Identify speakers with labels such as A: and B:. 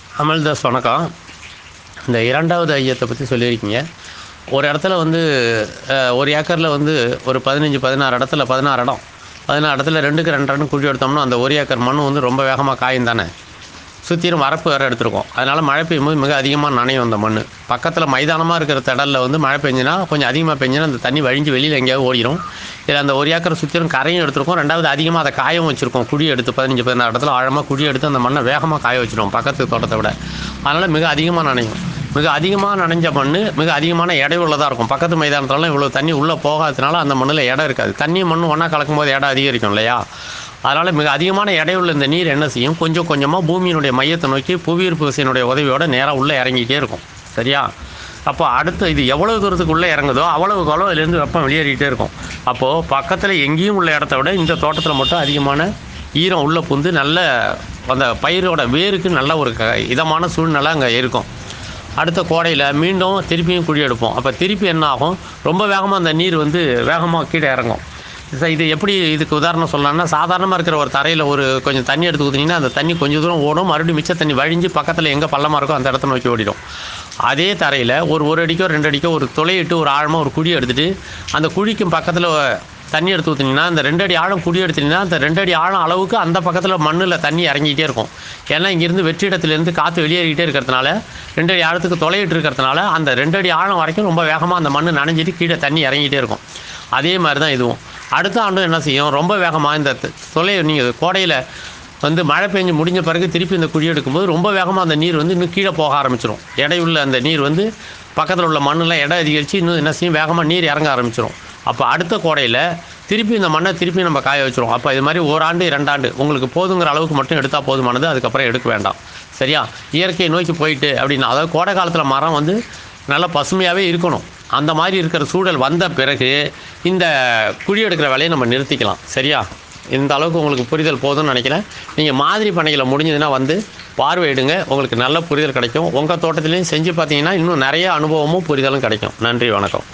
A: அமல்தாஸ் வணக்கம் இந்த இரண்டாவது ஐயத்தை பற்றி சொல்லியிருக்கீங்க ஒரு இடத்துல வந்து அஹ், ஒரு ஏக்கரில் வந்து ஒரு பதினஞ்சு பதினாறு இடத்துல பதினாறு இடம் பதினாறு இடத்துல ரெண்டுக்கு ரெண்டு இடம் குழி எடுத்தோம்னா அந்த ஒரு ஏக்கர் மண் வந்து ரொம்ப வேகமாக காயும் தானே சுற்றிலும் வரப்பு வேறு எடுத்திருக்கோம் அதனால் மழை பெய்யும்போது மிக அதிகமாக நனையும் அந்த மண் பக்கத்தில் மைதானமாக இருக்கிற திடலில் வந்து மழை பெஞ்சுனா கொஞ்சம் அதிகமாக பெஞ்சுனா அந்த தண்ணி வழிஞ்சு வெளியில் எங்கேயாவது ஓடிடும் இதில் அந்த ஒரு ஏக்கரை சுற்றிலும் கரையும் எடுத்திருக்கோம் ரெண்டாவது அதிகமாக அதை காயம் வச்சுருக்கோம் குழி எடுத்து பதினஞ்சு பதினாறு இடத்துல ஆழமாக குழி எடுத்து அந்த மண்ணை வேகமாக காய வச்சிருவோம் பக்கத்து தோட்டத்தை விட அதனால் மிக அதிகமாக நனையும் மிக அதிகமாக நனைஞ்ச மண் மிக அதிகமான எடை உள்ளதாக இருக்கும் பக்கத்து மைதானத்துலலாம் இவ்வளோ தண்ணி உள்ளே போகாததுனால அந்த மண்ணில் இடம் இருக்காது தண்ணி மண் ஒன்றா கலக்கும்போது இடம் அதிகரிக்கும் இல்லையா அதனால் மிக அதிகமான எடையுள்ள இந்த நீர் என்ன செய்யும் கொஞ்சம் கொஞ்சமாக பூமியினுடைய மையத்தை நோக்கி புவியீர்ப்பு விசையினுடைய உதவியோட நேராக உள்ளே இறங்கிட்டே இருக்கும் சரியா அப்போ அடுத்து இது எவ்வளவு தூரத்துக்கு உள்ளே இறங்குதோ அவ்வளவுக்கு அவ்வளோ அதுலேருந்து வெப்பம் வெளியேறிக்கிட்டே இருக்கும் அப்போது பக்கத்தில் எங்கேயும் உள்ள இடத்த விட இந்த தோட்டத்தில் மட்டும் அதிகமான ஈரம் உள்ளே புந்து நல்ல அந்த பயிரோட வேருக்கு நல்ல ஒரு க இதமான சூழ்நிலை அங்கே இருக்கும் அடுத்த கோடையில் மீண்டும் திருப்பியும் குழி எடுப்போம் அப்போ திருப்பி என்ன ஆகும் ரொம்ப வேகமாக அந்த நீர் வந்து வேகமாக கீழே இறங்கும் ச- இது எப்படி இதுக்கு உதாரணம் சொல்லலாம்னா சாதாரணமாக இருக்கிற ஒரு தரையில் ஒரு கொஞ்சம் தண்ணி எடுத்து ஊற்றினீங்கன்னா அந்த தண்ணி கொஞ்சம் தூரம் ஓடும் மறுபடியும் மிச்ச தண்ணி வழிஞ்சு பக்கத்தில் எங்கே பள்ளமாக இருக்கோ அந்த இடத்த நோக்கி ஓடிடும் அதே தரையில் ஒரு ஒரு அடிக்கோ ரெண்டு அடிக்கோ ஒரு துளையிட்டு ஒரு ஆழமாக ஒரு குழி எடுத்துட்டு அந்த குழிக்கும் பக்கத்தில் தண்ணி எடுத்து ஊற்றினீங்கன்னா அந்த ரெண்டு அடி ஆழம் குழி எடுத்தீங்கன்னா அந்த ரெண்டு அடி ஆழம் அளவுக்கு அந்த பக்கத்தில் மண்ணில் தண்ணி இறங்கிக்கிட்டே இருக்கும் ஏன்னா இங்கேருந்து வெற்றிடத்துலேருந்து காற்று வெளியேறிக்கிட்டே இருக்கிறதுனால ரெண்டு அடி ஆழத்துக்கு தொலையிட்டு இருக்கிறதுனால அந்த ரெண்டு அடி ஆழம் வரைக்கும் ரொம்ப வேகமாக அந்த மண் நனைஞ்சிட்டு கீழே தண்ணி இறங்கிட்டே இருக்கும் அதே மாதிரி தான் இதுவும் அடுத்த ஆண்டும் என்ன செய்யும் ரொம்ப வேகமாக இந்த த- தொலை நீங்கள் கோடையில் வந்து மழை பெஞ்சு முடிஞ்ச பிறகு திருப்பி இந்த குழி எடுக்கும்போது ரொம்ப வேகமாக அந்த நீர் வந்து இன்னும் கீழே போக ஆரம்பிச்சிடும் எடையுள்ள அந்த நீர் வந்து பக்கத்தில் உள்ள மண்ணெல்லாம் எடை அதிகரித்து இன்னும் என்ன செய்யும் வேகமாக நீர் இறங்க ஆரம்பிச்சிடும் அப்போ அடுத்த கோடையில் திருப்பி இந்த மண்ணை திருப்பி நம்ம காய வச்சிரும் அப்போ இது மாதிரி ஓராண்டு இரண்டாண்டு உங்களுக்கு போதுங்கிற அளவுக்கு மட்டும் எடுத்தால் போதுமானது அதுக்கப்புறம் எடுக்க வேண்டாம் சரியா இயற்கையை நோக்கி போயிட்டு அப்படின்னா அதாவது கோடை காலத்தில் மரம் வந்து நல்லா பசுமையாகவே இருக்கணும் அந்த மாதிரி இருக்கிற சூழல் வந்த பிறகு இந்த குழி எடுக்கிற வேலையை நம்ம நிறுத்திக்கலாம் சரியா இந்த அளவுக்கு உங்களுக்கு புரிதல் போதும்னு நினைக்கிறேன் நீங்கள் மாதிரி பண்ணைகளை முடிஞ்சதுன்னா வந்து பார்வையிடுங்க உங்களுக்கு நல்ல புரிதல் கிடைக்கும் உங்கள் தோட்டத்துலேயும் செஞ்சு பார்த்தீங்கன்னா இன்னும் நிறைய அனுபவமும் புரிதலும் கிடைக்கும் நன்றி வணக்கம்